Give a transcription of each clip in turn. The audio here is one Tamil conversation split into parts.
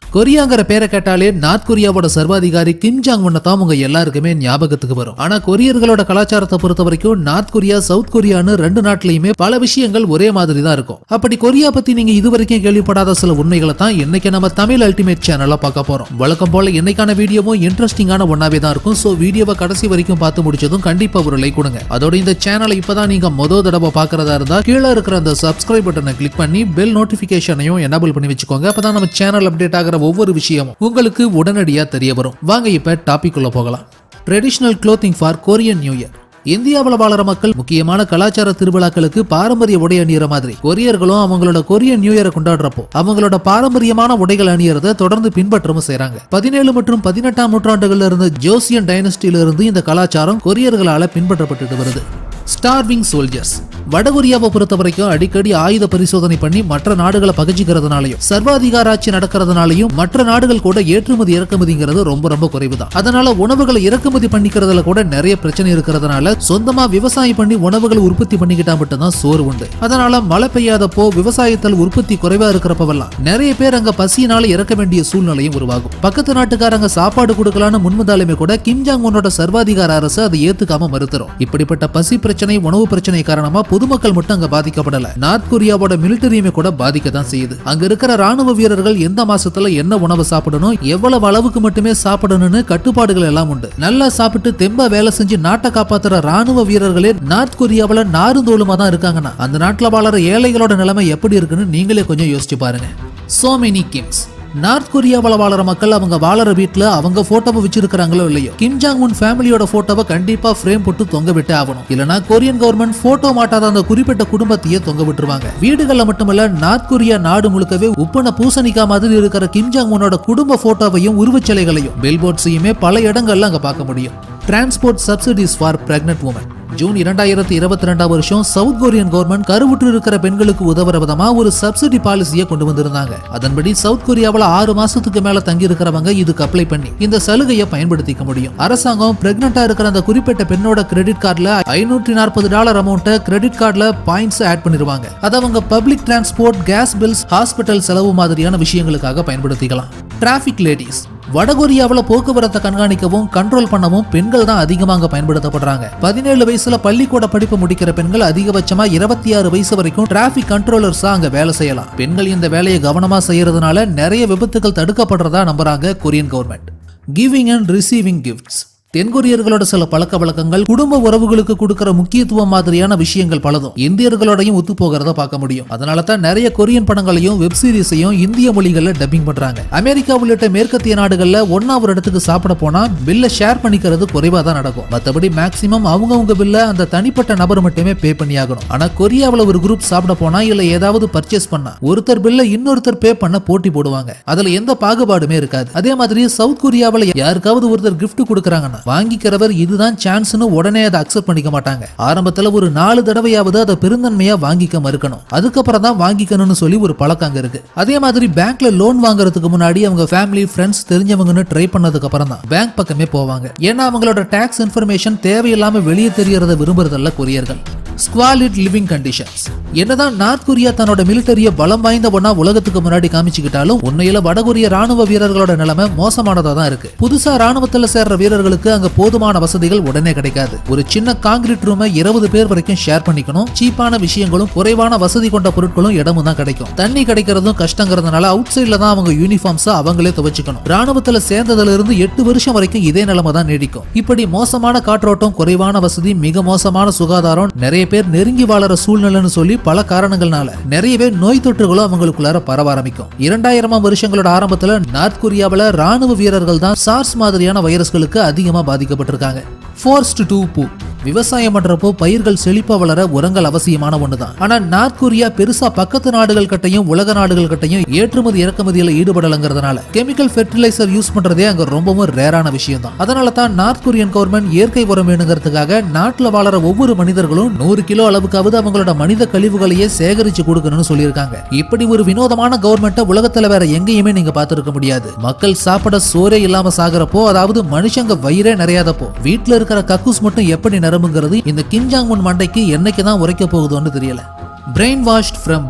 கொரியாங்கிற பேரை கேட்டாலே நார்த் கொரியாவோட சர்வாதிகாரி கிம் ஜாங் உன்னை தான் உங்க எல்லாருக்குமே ஞாபகத்துக்கு வரும் ஆனா கொரியர்களோட கலாச்சாரத்தை பொறுத்த வரைக்கும் நார்த் கொரியா சவுத் கொரியான்னு ரெண்டு நாட்டிலையுமே பல விஷயங்கள் ஒரே மாதிரி தான் இருக்கும் அப்படி கொரியா பத்தி நீங்க இதுவரைக்கும் கேள்விப்படாத சில உண்மைகளை தான் இன்னைக்கு நம்ம தமிழ் அல்டிமேட் சேனல்ல பார்க்க போறோம் வழக்கம் போல இன்னைக்கான வீடியோவும் இன்ட்ரெஸ்டிங்கான ஒன்னாவே தான் இருக்கும் சோ வீடியோவை கடைசி வரைக்கும் பார்த்து முடிச்சதும் கண்டிப்பா ஒரு லைக் கொடுங்க அதோட இந்த சேனலை இப்பதான் நீங்க மொத தடவை பாக்குறதா இருந்தா கீழே இருக்கிற அந்த சப்ஸ்கிரைப் பட்டனை கிளிக் பண்ணி பெல் நோட்டிபிகேஷனையும் எனபிள் பண்ணி வச்சுக்கோங்க அப்பதான் நம்ம சேனல் அப்டேட் ஆகிற ஒவ்வொரு விஷயமும் உங்களுக்கு உடனடியா தெரிய வரும் வாங்க இப்ப டாபிக் உள்ள போகலாம் traditional clothing for Korean New Year இந்தியாவில் வாழற மக்கள் முக்கியமான கலாச்சார திருவிழாக்களுக்கு பாரம்பரிய உடை அணியிற மாதிரி கொரியர்களும் அவங்களோட கொரியன் நியூ இயரை கொண்டாடுறப்போ அவங்களோட பாரம்பரியமான உடைகள் அணியறத தொடர்ந்து பின்பற்றவும் செய்றாங்க பதினேழு மற்றும் பதினெட்டாம் நூற்றாண்டுகள்ல இருந்து ஜோசியன் டைனஸ்டியில இருந்து இந்த கலாச்சாரம் கொரியர்களால பின்பற்றப்பட்டுட்டு வருது ஸ்டார்விங் சோல்ஜர்ஸ் வடகொரியாவை பொறுத்த வரைக்கும் அடிக்கடி ஆயுத பரிசோதனை பண்ணி மற்ற நாடுகளை பகிச்சிக்கிறதுனாலையும் சர்வாதிகார ஆட்சி நடக்கிறதுனாலையும் மற்ற நாடுகள் கூட ஏற்றுமதி இறக்குமதிங்கிறது ரொம்ப ரொம்ப குறைவுதான் அதனால உணவுகளை இறக்குமதி பண்ணிக்கிறதுல கூட நிறைய பிரச்சனை இருக்கிறதுனால சொந்தமா விவசாயம் பண்ணி உணவுகளை உற்பத்தி பண்ணிக்கிட்டா மட்டும்தான் சோறு உண்டு அதனால மழை பெய்யாதப்போ விவசாயத்தில் உற்பத்தி குறைவா இருக்கிறப்பவெல்லாம் நிறைய பேர் அங்க பசியினால இறக்க வேண்டிய சூழ்நிலையும் உருவாகும் பக்கத்து நாட்டுக்காரங்க சாப்பாடு கொடுக்கலான்னு முன்வந்தாலுமே கூட கிம் ஜாங் உன்னோட சர்வாதிகார அரசு அதை ஏத்துக்காம மறுத்துரும் இப்படிப்பட்ட பசி பிரச்சனை உணவு பிரச்சனை காரணமா பொதுமக்கள் மட்டும் அங்க பாதிக்கப்படல நார்த் கொரியாவோட மிலிட்டரியுமே கூட பாதிக்க தான் செய்யுது அங்க இருக்கிற ராணுவ வீரர்கள் எந்த மாசத்துல என்ன உணவு சாப்பிடணும் எவ்வளவு அளவுக்கு மட்டுமே சாப்பிடணும்னு கட்டுப்பாடுகள் எல்லாம் உண்டு நல்லா சாப்பிட்டு தெம்பா வேலை செஞ்சு நாட்டை காப்பாத்துற ராணுவ வீரர்களே நார்த் கொரியாவுல நாருந்தோளுமா தான் இருக்காங்கன்னா அந்த நாட்டுல வாழற ஏழைகளோட நிலைமை எப்படி இருக்குன்னு நீங்களே கொஞ்சம் யோசிச்சு பாருங்க சோ மெனி கிம்ஸ் நார்த் கொரியாவில் வாழற மக்கள் அவங்க வாழற வீட்ல அவங்க போட்டோவை வச்சிருக்காங்களோ இல்லையோ கிம் ஜாங் உன் ஃபேமிலியோட போட்டோவை கண்டிப்பா ஃப்ரேம் போட்டு தொங்க விட்டே ஆகணும் இல்லனா கொரியன் கவர்மெண்ட் போட்டோ மாட்டாத அந்த குறிப்பிட்ட குடும்பத்தையே தொங்க விட்டுருவாங்க வீடுகள்ல மட்டுமல்ல நார்த் கொரியா நாடு முழுக்கவே உப்புன பூசணிக்கா மாதிரி இருக்கிற கிம் ஜாங் உன்னோட குடும்ப போட்டோவையும் உருவச்சிலைகளையும் பில்போர்ட்ஸையுமே பல இடங்கள்ல அங்க பார்க்க முடியும் transport subsidies for pregnant women June இரண்டாயிரத்தி இருபத்தி ரெண்டாம் வருஷம் சவுத் கொரியன் கவர்மெண்ட் கருவுற்று இருக்கிற பெண்களுக்கு உதவுற விதமா ஒரு சப்சிடி பாலிசியை கொண்டு வந்திருந்தாங்க அதன்படி சவுத் கொரியாவில் ஆறு மாசத்துக்கு மேல தங்கி இருக்கிறவங்க இதுக்கு அப்ளை பண்ணி இந்த சலுகையை பயன்படுத்திக்க முடியும் அரசாங்கம் பிரெக்னண்டா இருக்கிற அந்த குறிப்பிட்ட பெண்ணோட கிரெடிட் கார்டுல ஐநூற்றி நாற்பது டாலர் அமௌண்ட்டை கிரெடிட் கார்டுல பாயிண்ட்ஸ் ஆட் பண்ணிருவாங்க அதை அவங்க public transport gas bills hospital செலவு மாதிரியான விஷயங்களுக்காக பயன்படுத்திக்கலாம் டிராபிக் லேடிஸ் வடகொரியாவில் போக்குவரத்தை கண்காணிக்கவும் கண்ட்ரோல் பண்ணவும் பெண்கள் தான் அதிகமாக அங்க பயன்படுத்தப்படுறாங்க பதினேழு வயசுல பள்ளிக்கூட படிப்பு முடிக்கிற பெண்கள் அதிகபட்சமா இருபத்தி ஆறு வயசு வரைக்கும் டிராபிக் கண்ட்ரோலர்ஸா அங்க வேலை செய்யலாம் பெண்கள் இந்த வேலையை கவனமா செய்யறதுனால நிறைய விபத்துகள் தடுக்கப்படுறதா நம்புறாங்க Korean government giving and receiving gifts தென்கொரியர்களோட சில பழக்க வழக்கங்கள் குடும்ப உறவுகளுக்கு கொடுக்கிற முக்கியத்துவம் மாதிரியான விஷயங்கள் பலதும் இந்தியர்களோடையும் ஒத்து போகிறத பார்க்க முடியும் அதனால தான் நிறைய கொரியன் படங்களையும் வெப் சீரிஸையும் இந்திய மொழிகள்ல டப்பிங் பண்றாங்க அமெரிக்கா உள்ளிட்ட மேற்கத்திய நாடுகள்ல ஒன்னா ஒரு இடத்துக்கு சாப்பிட போனா பில்ல ஷேர் பண்ணிக்கிறது குறைவா தான் நடக்கும் மத்தபடி மேக்சிமம் அவங்கவங்க பில்ல அந்த தனிப்பட்ட நபர் மட்டுமே பே பண்ணி ஆகணும் ஆனா கொரியாவுல ஒரு குரூப் சாப்பிட போனா இல்ல ஏதாவது பர்ச்சேஸ் பண்ணா ஒருத்தர் பில்ல இன்னொருத்தர் பே பண்ண போட்டி போடுவாங்க அதுல எந்த பாகுபாடுமே இருக்காது அதே மாதிரி சவுத் கொரியாவுல யாருக்காவது ஒருத்தர் gift கொடுக்குறாங்கன்னா வாங்கிக்கிறவர் இதுதான் சான்ஸ்னு உடனே அதை அக்செப்ட் பண்ணிக்க மாட்டாங்க ஆரம்பத்துல ஒரு நாலு தடவையாவது அதை பெருந்தன்மையா வாங்கிக்க மறுக்கணும் அதுக்கப்புறம் தான் வாங்கிக்கணும்னு சொல்லி ஒரு பழக்கம் அங்க இருக்கு அதே மாதிரி பேங்க்ல லோன் வாங்குறதுக்கு முன்னாடி அவங்க ஃபேமிலி ஃப்ரெண்ட்ஸ் தெரிஞ்சவங்கன்னு ட்ரை பண்ணதுக்கு அப்புறம் தான் பேங்க் பக்கமே போவாங்க ஏன்னா அவங்களோட டாக்ஸ் இன்ஃபர்மேஷன் தேவையில்லாம வெளியே தெரியறத விரும்புறதல்ல கொரியர்கள் ஸ்குவாலிட் லிவிங் கண்டிஷன்ஸ் என்னதான் நார்த் கொரியா தன்னோட மிலிட்டரிய பலம் வாய்ந்த ஒண்ணா உலகத்துக்கு முன்னாடி காமிச்சுக்கிட்டாலும் உண்மையில வடகொரிய ராணுவ வீரர்களோட நிலைமை மோசமானதா தான் இருக்கு புதுசா ராணுவத்துல சேர்ற வீரர்களுக்கு அங்க போதுமான வசதிகள் உடனே கிடைக்காது ஒரு சின்ன காங்கிரீட் ரூமை இருபது பேர் வரைக்கும் ஷேர் பண்ணிக்கணும் சீப்பான விஷயங்களும் குறைவான வசதி கொண்ட பொருட்களும் இடமும் தான் கிடைக்கும் தண்ணி கிடைக்கிறதும் கஷ்டங்கிறதுனால அவுட் சைட்ல தான் அவங்க யூனிஃபார்ம்ஸா அவங்களே துவைச்சுக்கணும் ராணுவத்துல சேர்ந்ததுல இருந்து எட்டு வருஷம் வரைக்கும் இதே நிலைமை தான் நீடிக்கும் இப்படி மோசமான காற்றோட்டம் குறைவான வசதி மிக மோசமான சுகாதாரம் நிறைய பேர் நெருங்கி வாழற சூழ்நிலைன்னு சொல்லி பல காரணங்கள்னால நிறையவே நோய் தொற்றுகளும் அவங்களுக்குள்ளார பரவ ஆரம்பிக்கும் இரண்டாயிரமாம் வருஷங்களோட ஆரம்பத்துல நார்த் கொரியாவுல ராணுவ வீரர்கள் தான் சார்ஸ் மாதிரியான வைரஸ்களுக்கு அதிகமா பாதிக்கப்பட்டிருக்காங்க ஃபோர்ஸ்ட் டூ பூ விவசாயம் பண்றப்போ பயிர்கள் செழிப்பா வளர உரங்கள் அவசியமான ஒண்ணுதான் ஆனா நார்த் கொரியா பெருசா பக்கத்து நாடுகள் கிட்டையும் உலக நாடுகள் கிட்டையும் ஏற்றுமதி இறக்குமதியில ஈடுபடலங்கிறதுனால கெமிக்கல் ஃபெர்டிலைசர் யூஸ் பண்றதே அங்க ரொம்பவும் ரேரான விஷயம் தான் அதனால தான் நார்த் கொரியன் கவர்மெண்ட் இயற்கை உரம் வேணுங்கிறதுக்காக நாட்டுல வாழற ஒவ்வொரு மனிதர்களும் நூறு கிலோ அளவுக்காவது அவங்களோட மனித கழிவுகளையே சேகரிச்சு கொடுக்கணும்னு சொல்லியிருக்காங்க இப்படி ஒரு வினோதமான கவர்மெண்ட்டை உலகத்துல வேற எங்கேயுமே நீங்க பார்த்திருக்க முடியாது மக்கள் சாப்பிட சோறே இல்லாம சாகுறப்போ அதாவது மனுஷங்க வயிறே நிறையாதப்போ வீட்டுல இருக்கிற கக்கூஸ் மட்டும் எப்படி நிரம்புங்கிறது இந்த கிம் ஜாங் உன் மண்டைக்கு என்னைக்கு தான் உரைக்க போகுதோன்னு தெரியல பிரெயின் வாஷ்ட் ஃப்ரம் பர்த்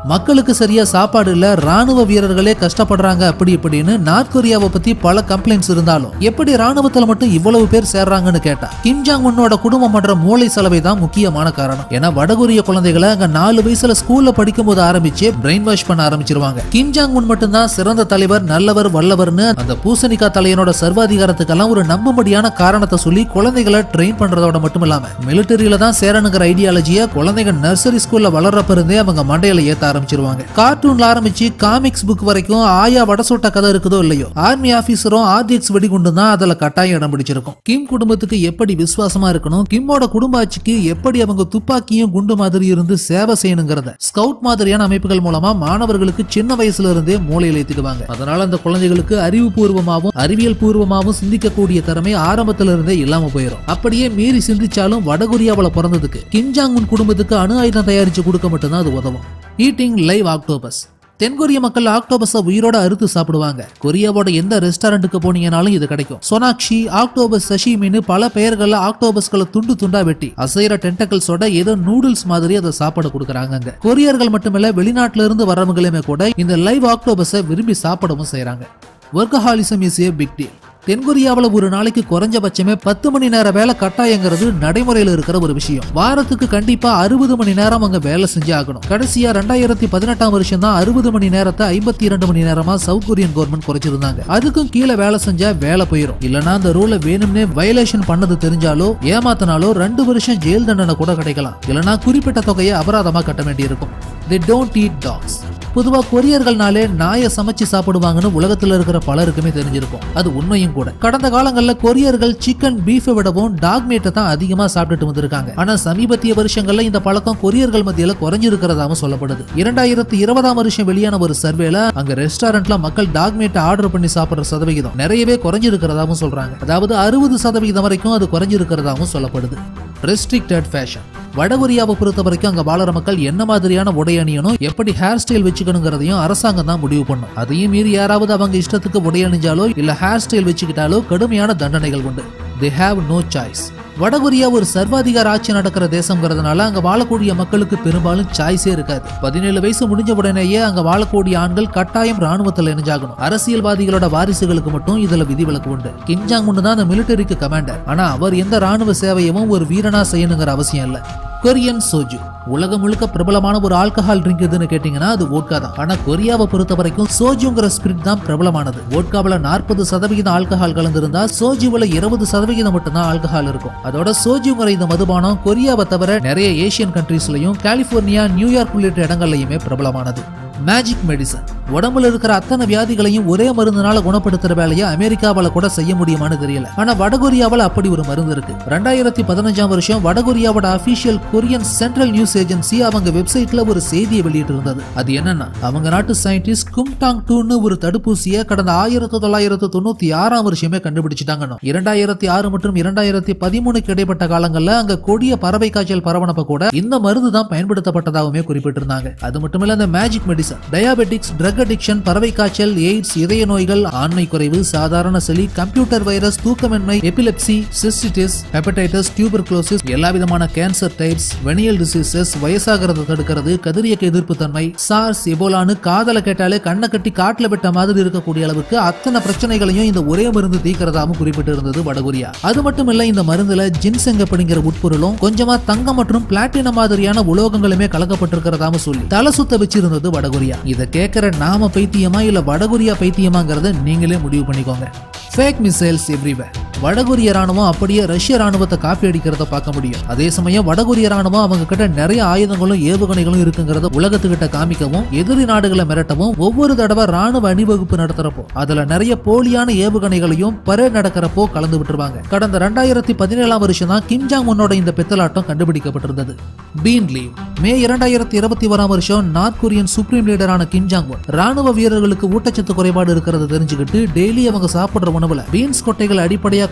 மக்களுக்கு சரியா சாப்பாடு இல்ல ராணுவ வீரர்களே கஷ்டப்படுறாங்க அப்படி இப்படின்னு நார்த் கொரியாவை பத்தி பல கம்ப்ளைண்ட்ஸ் இருந்தாலும் எப்படி ராணுவத்துல மட்டும் இவ்வளவு பேர் சேர்றாங்கன்னு கேட்டா கிம் ஜாங் உன்னோட குடும்பம் பண்ற மூளை செலவை தான் முக்கியமான காரணம் ஏன்னா வடகொரிய குழந்தைகளை அங்க நாலு வயசுல ஸ்கூல்ல படிக்கும் போது ஆரம்பிச்சு பிரெயின் வாஷ் பண்ண ஆரம்பிச்சிருவாங்க கிம் ஜாங் உன் மட்டும்தான் சிறந்த தலைவர் நல்லவர் வல்லவர்னு அந்த பூசணிக்கா தலையனோட சர்வாதிகாரத்துக்கெல்லாம் ஒரு நம்பும்படியான காரணத்தை சொல்லி குழந்தைகளை ட்ரெயின் பண்றதோட மட்டும் இல்லாம மிலிட்டரியில தான் சேரணுங்கிற ஐடியாலஜிய குழந்தைங்க நர்சரி ஸ்கூல்ல வளர்றப்ப இருந்தே அவங்க மண்டையில ஏத்த ஆரம்பிச்சிருவாங்க கார்ட்டூன்ல ஆரம்பிச்சு காமிக்ஸ் புக் வரைக்கும் ஆயா வடசோட்ட கதை இருக்குதோ இல்லையோ ஆர்மி ஆபீசரும் ஆர்டிஎக்ஸ் வெடிகுண்டு தான் அதுல கட்டாயம் இடம் பிடிச்சிருக்கும் கிம் குடும்பத்துக்கு எப்படி விசுவாசமா இருக்கணும் கிம்மோட குடும்ப ஆட்சிக்கு எப்படி அவங்க துப்பாக்கியும் குண்டு மாதிரி இருந்து சேவை செய்யணுங்கிறத ஸ்கவுட் மாதிரியான அமைப்புகள் மூலமா மாணவர்களுக்கு சின்ன வயசுல இருந்தே மூளையில ஏத்திடுவாங்க அதனால அந்த குழந்தைகளுக்கு அறிவுபூர்வமாவும் அறிவியல் பூர்வமாவும் சிந்திக்கக்கூடிய திறமை ஆரம்பத்துல இருந்தே இல்லாம போயிடும் அப்படியே மீறி சிந்திச்சாலும் வடகொரியாவுல பிறந்ததுக்கு கிம் ஜாங் உன் குடும்பத்துக்கு அணு ஆயுதம் தயாரிச்சு கொடுக்க மட்டும்தான் அது உதவும் ஈட்டிங் லைவ் ஆக்டோபஸ் தென்கொரிய மக்கள் ஆக்டோபஸ உயிரோட அறுத்து சாப்பிடுவாங்க கொரியாவோட எந்த ரெஸ்டாரண்ட்டுக்கு போனீங்கனாலும் இது கிடைக்கும் சோனாக்ஷி ஆக்டோபஸ் சஷிமின்னு பல பெயர்கள்ல ஆக்டோபஸ்களை துண்டு துண்டா வெட்டி அசைற டென்டக்கல்ஸோட ஏதோ நூடுல்ஸ் மாதிரி அதை சாப்பாடு கொடுக்குறாங்க அங்க கொரியர்கள் மட்டுமில்ல வெளிநாட்டுல இருந்து வர்றவங்களுமே கூட இந்த லைவ் ஆக்டோபஸை விரும்பி சாப்பிடவும் செய்றாங்க workaholism is a big deal தென்கொரியாவுல ஒரு நாளைக்கு குறைஞ்சபட்சமே பத்து மணி நேர வேலை கட்டாயங்கிறது நடைமுறையில் இருக்கிற ஒரு விஷயம் வாரத்துக்கு கண்டிப்பா அறுபது மணி நேரம் அங்க வேலை செஞ்சு ஆகணும் கடைசியா ரெண்டாயிரத்தி பதினெட்டாம் வருஷம் தான் அறுபது மணி நேரத்தை ஐம்பத்தி இரண்டு மணி நேரமா சவுத் கொரியன் கவர்மெண்ட் குறைச்சிருந்தாங்க அதுக்கும் கீழே வேலை செஞ்சா வேலை போயிடும் இல்லனா அந்த ரூலை வேணும்னே வயலேஷன் பண்ணது தெரிஞ்சாலோ ஏமாத்தினாலோ ரெண்டு வருஷம் ஜெயில் தண்டனை கூட கிடைக்கலாம் இல்லனா குறிப்பிட்ட தொகையை அபராதமா கட்ட வேண்டியிருக்கும் தி டோன்ட் eat டாக்ஸ் பொதுவா கொரியர்கள்னாலே நாயை சமைச்சு சாப்பிடுவாங்கன்னு உலகத்துல இருக்கிற பலருக்குமே தெரிஞ்சிருக்கும் அது உண்மையும் கூட கடந்த காலங்கள்ல கொரியர்கள் சிக்கன் பீஃபை விடவும் டாக் மீட்டை தான் அதிகமா சாப்பிட்டுட்டு வந்திருக்காங்க ஆனா சமீபத்திய வருஷங்கள்ல இந்த பழக்கம் கொரியர்கள் மத்தியில குறைஞ்சிருக்கிறதாவும் சொல்லப்படுது இரண்டாயிரத்தி இருபதாம் வருஷம் வெளியான ஒரு சர்வேல அங்க ரெஸ்டாரண்ட்ல மக்கள் டாக் மீட்டை ஆர்டர் பண்ணி சாப்பிடுற சதவிகிதம் நிறையவே குறைஞ்சிருக்கிறதாவும் சொல்றாங்க அதாவது அறுபது சதவிகிதம் வரைக்கும் அது குறைஞ்சிருக்கிறதாவும் சொல்லப்படுது ரெஸ்ட்ரிக்டட் ஃபேஷன் வடகொரியாவை பொறுத்த வரைக்கும் அங்க வாழற மக்கள் என்ன மாதிரியான உடை அணியணும் எப்படி ஹேர் ஸ்டைல் வச்சுக்கணுங்கிறதையும் அரசாங்கம் தான் முடிவு பண்ணும் அதையும் மீறி யாராவது அவங்க இஷ்டத்துக்கு உடை அணிஞ்சாலோ இல்ல ஹேர் ஸ்டைல் வச்சுக்கிட்டாலோ கடுமையான தண்டனைகள் உண்டு தே ஹேவ் நோ சாய்ஸ் வடகொரியா ஒரு சர்வாதிகார ஆட்சி நடக்கிற தேசம்ங்கிறதுனால அங்க வாழக்கூடிய மக்களுக்கு பெரும்பாலும் சாய்ஸே இருக்காது பதினேழு வயசு முடிஞ்ச உடனேயே அங்க வாழக்கூடிய ஆண்கள் கட்டாயம் ராணுவத்தில் இணைஞ்சாகணும் அரசியல்வாதிகளோட வாரிசுகளுக்கு மட்டும் இதுல விதிவிலக்கு உண்டு கிம் ஜாங் உன் தான் அந்த மிலிட்டரிக்கு கமாண்டர் ஆனா அவர் எந்த ராணுவ சேவையவும் ஒரு வீரனா செய்யணுங்கிற அவசியம் இல்ல கொரியன் சோஜு உலகம் முழுக்க பிரபலமான ஒரு ஆல்கஹால் ட்ரிங்க் எதுன்னு கேட்டீங்கன்னா அது வோட்கா தான் ஆனா கொரியாவை பொறுத்த வரைக்கும் சோஜுங்கிற ஸ்பிரிட் தான் பிரபலமானது வோட்காவில் நாற்பது சதவிகிதம் ஆல்கஹால் கலந்திருந்தா சோஜுவில் இருபது சதவிகிதம் மட்டும்தான் ஆல்கஹால் இருக்கும் அதோட சோஜுங்கிற இந்த மதுபானம் கொரியாவை தவிர நிறைய ஏசியன் கண்ட்ரீஸ்லயும் கலிபோர்னியா நியூயார்க் உள்ளிட்ட இடங்கள்லயுமே பிரபலமானது மேஜிக் மெடிசன் உடம்புல இருக்கிற அத்தனை வியாதிகளையும் ஒரே மருந்துனால குணப்படுத்துற வேலையை அமெரிக்காவால கூட செய்ய முடியுமான்னு தெரியல ஆனா வடகொரியாவால அப்படி ஒரு மருந்து இருக்கு ரெண்டாயிரத்தி பதினஞ்சாம் வருஷம் வடகொரியாவோட official Korean Central News Agency அவங்க வெப்சைட்ல ஒரு செய்தியை வெளியிட்டு இருந்தது அது என்னன்னா அவங்க நாட்டு சயின்டிஸ்ட் கும்டாங் டூன்னு ஒரு தடுப்பூசியை கடந்த ஆயிரத்தி தொள்ளாயிரத்தி தொண்ணூத்தி ஆறாம் வருஷமே கண்டுபிடிச்சிட்டாங்கன்னு இரண்டாயிரத்தி ஆறு மற்றும் இரண்டாயிரத்தி பதிமூணுக்கு இடைப்பட்ட காலங்கள்ல அங்க கொடிய பறவை காய்ச்சல் பரவனப்ப கூட இந்த மருந்து தான் பயன்படுத்தப்பட்டதாகவுமே குறிப்பிட்டிருந்தாங்க அது மட்டுமில்ல அந்த magic medicine diabetics drug addiction பறவை காய்ச்சல் எய்ட்ஸ் இதய நோய்கள் ஆண்மை குறைவு சாதாரண சளி கம்ப்யூட்டர் வைரஸ் தூக்கமின்மை எபிலெப்சி சிஸ்டிட்டிஸ் ஹெப்படைட்டிஸ் டியூபர்குலோசிஸ் எல்லா விதமான கேன்சர் டைப்ஸ் வெனியல் டிசீசஸ் வயசாகிறத தடுக்கிறது கதிரியக்க எதிர்ப்பு தன்மை சார்ஸ் எபோலான்னு காதல கேட்டாலே கண்ணை கட்டி காட்டுல விட்ட மாதிரி இருக்கக்கூடிய அளவுக்கு அத்தனை பிரச்சனைகளையும் இந்த ஒரே மருந்து தீக்கிறதாவும் குறிப்பிட்டு இருந்தது வடகொரியா அது மட்டும் இல்ல இந்த மருந்துல ஜின்செங் அப்படிங்கிற உட்பொருளும் கொஞ்சமா தங்கம் மற்றும் பிளாட்டினம் மாதிரியான உலோகங்களுமே கலக்கப்பட்டிருக்கிறதாவும் சொல்லி தலை சுத்த வச்சிருந்தது வடகொரியா இதை கேட்கிற நாம பைத்தியமா இல்ல வடகொரியா பைத்தியமாங்கிறத நீங்களே முடிவு பண்ணிக்கோங்க ஃபேக் மிசைல்ஸ் எவ்ரிவேர் வடகொரிய ராணுவம் அப்படியே ரஷ்ய ராணுவத்தை காப்பி அடிக்கிறத பார்க்க முடியும் அதே சமயம் வடகொரிய ராணுவம் அவங்க கிட்ட நிறைய ஆயுதங்களும் ஏவுகணைகளும் இருக்குங்கிறத உலகத்துக்கிட்ட காமிக்கவும் எதிரி நாடுகளை மிரட்டவும் ஒவ்வொரு தடவை ராணுவ அணிவகுப்பு நடத்துறப்போ அதுல நிறைய போலியான ஏவுகணைகளையும் பரேட் நடக்கிறப்போ கலந்து விட்டுருவாங்க கடந்த ரெண்டாயிரத்தி பதினேழாம் வருஷம் தான் கிம் ஜாங் உன்னோட இந்த பித்தலாட்டம் கண்டுபிடிக்கப்பட்டிருந்தது பீன் லீவ் மே இரண்டாயிரத்தி இருபத்தி ஓராம் வருஷம் நார்த் கொரியன் சுப்ரீம் லீடரான கிம் ஜாங் உன் ராணுவ வீரர்களுக்கு ஊட்டச்சத்து குறைபாடு இருக்கிறத தெரிஞ்சுக்கிட்டு டெய்லி அவங்க சாப்பிடுற உணவுல பீன்ஸ் கொட்டைகள் அடிப்படையா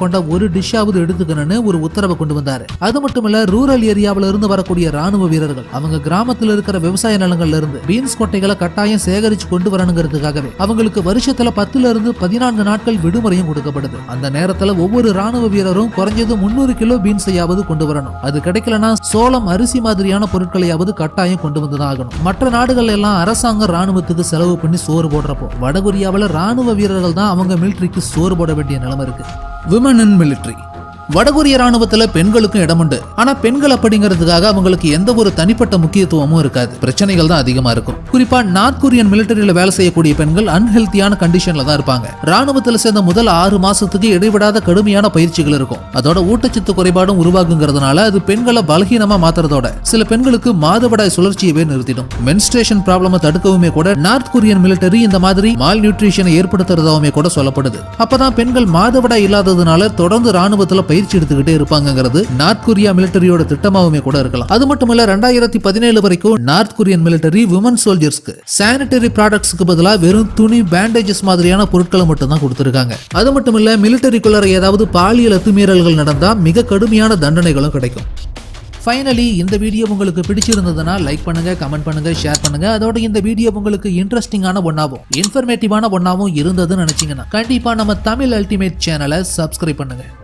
கொண்ட ஒரு டிஷ்ஷாவது எடுத்துக்கணும்னு ஒரு உத்தரவை கொண்டு வந்தாரு அது மட்டும் இல்ல ரூரல் ஏரியாவில இருந்து வரக்கூடிய ராணுவ வீரர்கள் அவங்க கிராமத்துல இருக்கிற விவசாய நிலங்கள்ல இருந்து பீன்ஸ் கொட்டைகளை கட்டாயம் சேகரிச்சு கொண்டு வரணுங்கிறதுக்காகவே அவங்களுக்கு வருஷத்துல பத்துல இருந்து பதினான்கு நாட்கள் விடுமுறையும் கொடுக்கப்படுது அந்த நேரத்துல ஒவ்வொரு ராணுவ வீரரும் குறைஞ்சது முன்னூறு கிலோ பீன்ஸையாவது கொண்டு வரணும் அது கிடைக்கலனா சோளம் அரிசி மாதிரியான பொருட்களையாவது கட்டாயம் கொண்டு வந்துதான் ஆகணும் மற்ற நாடுகள் எல்லாம் அரசாங்கம் ராணுவத்துக்கு செலவு பண்ணி சோறு போடுறப்போ வடகொரியாவில் ராணுவ வீரர்கள் தான் அவங்க மிலிட்டரிக்கு சோறு போட வேண்டிய நிலைமை இருக்கு விமன் இன் மிலிட்டரி வடகொரிய ராணுவத்துல பெண்களுக்கும் இடம் உண்டு ஆனா பெண்கள் அப்படிங்கிறதுக்காக அவங்களுக்கு எந்த ஒரு தனிப்பட்ட முக்கியத்துவமும் இருக்காது பிரச்சனைகள் தான் அதிகமா இருக்கும் குறிப்பா நார்த் கொரியன் மிலிட்டரியில வேலை செய்யக்கூடிய பெண்கள் அன்ஹெல்த்தியான கண்டிஷன்ல தான் இருப்பாங்க ராணுவத்துல சேர்ந்த முதல் ஆறு மாசத்துக்கு இடைவிடாத கடுமையான பயிற்சிகள் இருக்கும் அதோட ஊட்டச்சத்து குறைபாடும் உருவாகுங்கிறதுனால அது பெண்களை பலகீனமா மாத்துறதோட சில பெண்களுக்கு மாதவிடாய் சுழற்சியவே நிறுத்திடும் மென்ஸ்ட்ரேஷன் ப்ராப்ளமை தடுக்கவுமே கூட நார்த் கொரியன் மிலிட்டரி இந்த மாதிரி மால் நியூட்ரிஷனை ஏற்படுத்துறதாவுமே கூட சொல்லப்படுது அப்பதான் பெண்கள் மாதவிடாய் இல்லாததுனால தொடர்ந்து ராணுவத்துல பயிற்சி எடுத்துக்கிட்டே இருப்பாங்கங்கிறது நார்த் கொரியா மிலிட்டரியோட திட்டமாவுமே கூட இருக்கலாம் அது மட்டும் இல்ல ரெண்டாயிரத்தி பதினேழு வரைக்கும் நார்த் கொரியன் மிலிட்டரி விமன் சோல்ஜர்ஸ்க்கு சானிட்டரி ப்ராடக்ட்ஸ்க்கு பதிலா வெறும் துணி பேண்டேஜஸ் மாதிரியான பொருட்களை மட்டும் தான் கொடுத்திருக்காங்க அது மட்டும் இல்ல மிலிட்டரிக்குள்ள ஏதாவது பாலியல் அத்துமீறல்கள் நடந்தா மிக கடுமையான தண்டனைகளும் கிடைக்கும் ஃபைனலி இந்த வீடியோ உங்களுக்கு பிடிச்சிருந்ததுன்னா லைக் பண்ணுங்க கமெண்ட் பண்ணுங்க ஷேர் பண்ணுங்க அதோட இந்த வீடியோ உங்களுக்கு இன்ட்ரெஸ்டிங்கான ஒன்னாவும் இன்ஃபர்மேட்டிவான ஒன்னாவும் இருந்ததுன்னு நினைச்சீங்கன்னா கண்டிப்பா நம்ம தமிழ் அல்டிமேட் சேனலை சப்ஸ்கிரைப் பண்ணுங்க